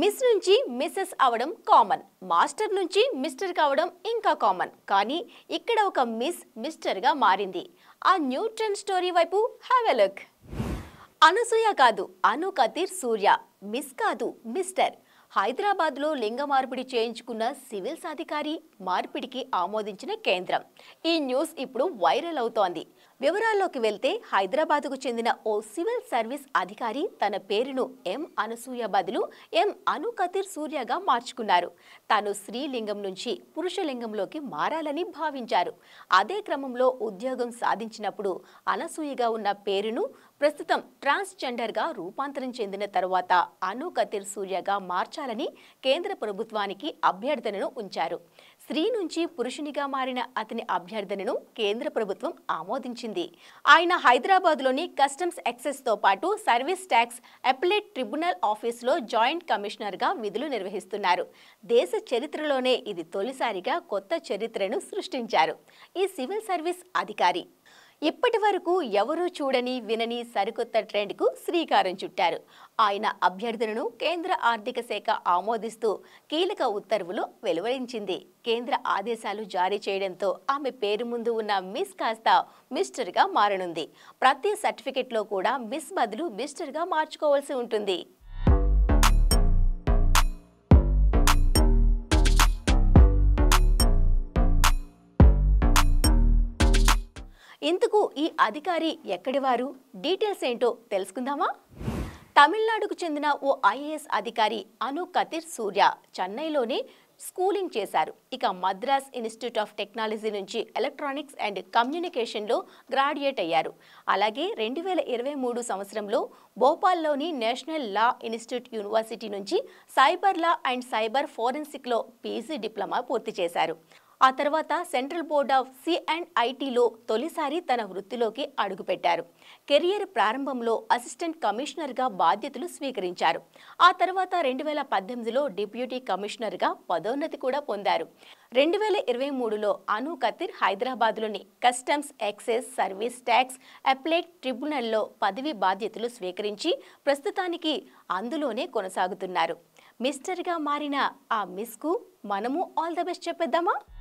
miss నుంచి missus అవడం common master నుంచి మిస్టర్ కావడం ఇంకా కామన్ కానీ ఇక్కడ ఒక మిస్ మిస్టర్గా మారింది ఆ న్యూ ట్రెండ్ స్టోరీ వైపు హ్యావ్ ఎ లుక్ అనసూయ కాదు అను కతీర్ సూర్య మిస్ కాదు మిస్టర్ హైదరాబాద్లో లింగ మార్పిడి చేయించుకున్న సివిల్స్ అధికారి మార్పిడికి ఆమోదించిన కేంద్రం ఈ న్యూస్ ఇప్పుడు వైరల్ అవుతోంది వివరాల్లోకి వెళ్తే హైదరాబాద్కు చెందిన ఓ సివిల్ సర్వీస్ అధికారి తన పేరును ఎం అనసూయ బదులు ఎం అను కతీర్ సూర్యగా మార్చుకున్నారు తాను స్త్రీలింగం నుంచి పురుషలింగంలోకి మారాలని భావించారు అదే క్రమంలో ఉద్యోగం సాధించినప్పుడు అనసూయగా ఉన్న పేరును ప్రస్తుతం ట్రాన్స్జెండర్గా రూపాంతరం చెందిన తరువాత అను కతీర్ సూర్యగా మార్చాలని కేంద్ర ప్రభుత్వానికి అభ్యర్థనను ఉంచారు స్త్రీ నుంచి పురుషునిగా మారిన అతని అభ్యర్థనను కేంద్ర ప్రభుత్వం ఆమోదించింది ఆయన హైదరాబాద్లోని కస్టమ్స్ ఎక్సెస్తో పాటు సర్వీస్ ట్యాక్స్ అప్లెట్ ట్రిబ్యునల్ ఆఫీసులో జాయింట్ కమిషనర్గా విధులు నిర్వహిస్తున్నారు దేశ చరిత్రలోనే ఇది తొలిసారిగా కొత్త చరిత్రను సృష్టించారు ఈ సివిల్ సర్వీస్ అధికారి ఇప్పటి వరకు ఎవరూ చూడని వినని సరికొత్త ట్రెండ్కు శ్రీకారం చుట్టారు ఆయన అభ్యర్థనను కేంద్ర ఆర్థిక శాఖ ఆమోదిస్తూ కీలక ఉత్తర్వులు వెలువరించింది కేంద్ర ఆదేశాలు జారీ చేయడంతో ఆమె పేరు ముందు ఉన్న మిస్ కాస్త మిస్టర్గా మారనుంది ప్రతి సర్టిఫికెట్లో కూడా మిస్ బదులు మిస్టర్గా మార్చుకోవాల్సి ఉంటుంది ఇందుకు ఈ అధికారి ఎక్కడివారు డీటెయిల్స్ ఏంటో తెలుసుకుందామా తమిళనాడుకు చెందిన ఓ ఐఏఎస్ అధికారి అను కతిర్ సూర్య చెన్నైలోనే స్కూలింగ్ చేశారు ఇక మద్రాస్ ఇన్స్టిట్యూట్ ఆఫ్ టెక్నాలజీ నుంచి ఎలక్ట్రానిక్స్ అండ్ కమ్యూనికేషన్లో గ్రాడ్యుయేట్ అయ్యారు అలాగే రెండు వేల ఇరవై మూడు సంవత్సరంలో భోపాల్లోని నేషనల్ లా ఇన్స్టిట్యూట్ యూనివర్సిటీ నుంచి సైబర్ లా అండ్ సైబర్ ఫోరెన్సిక్లో పీజీ డిప్లొమా పూర్తి చేశారు ఆ తర్వాత central board of C and ఐటీలో తొలిసారి తన వృత్తిలోకి అడుగుపెట్టారు కెరియర్ ప్రారంభంలో అసిస్టెంట్ కమిషనర్గా బాధ్యతలు స్వీకరించారు ఆ తర్వాత రెండు వేల పద్దెనిమిదిలో డిప్యూటీ కమిషనర్గా పదోన్నతి కూడా పొందారు రెండు వేల ఇరవై మూడులో అను కతిర్ హైదరాబాద్లోని customs excise service tax appellate ట్రిబ్యునల్లో పదవి బాధ్యతలు స్వీకరించి ప్రస్తుతానికి అందులోనే కొనసాగుతున్నారు మిస్టర్గా మారిన ఆ మిస్కు మనము ఆల్ ద బెస్ట్ చెప్పేద్దామా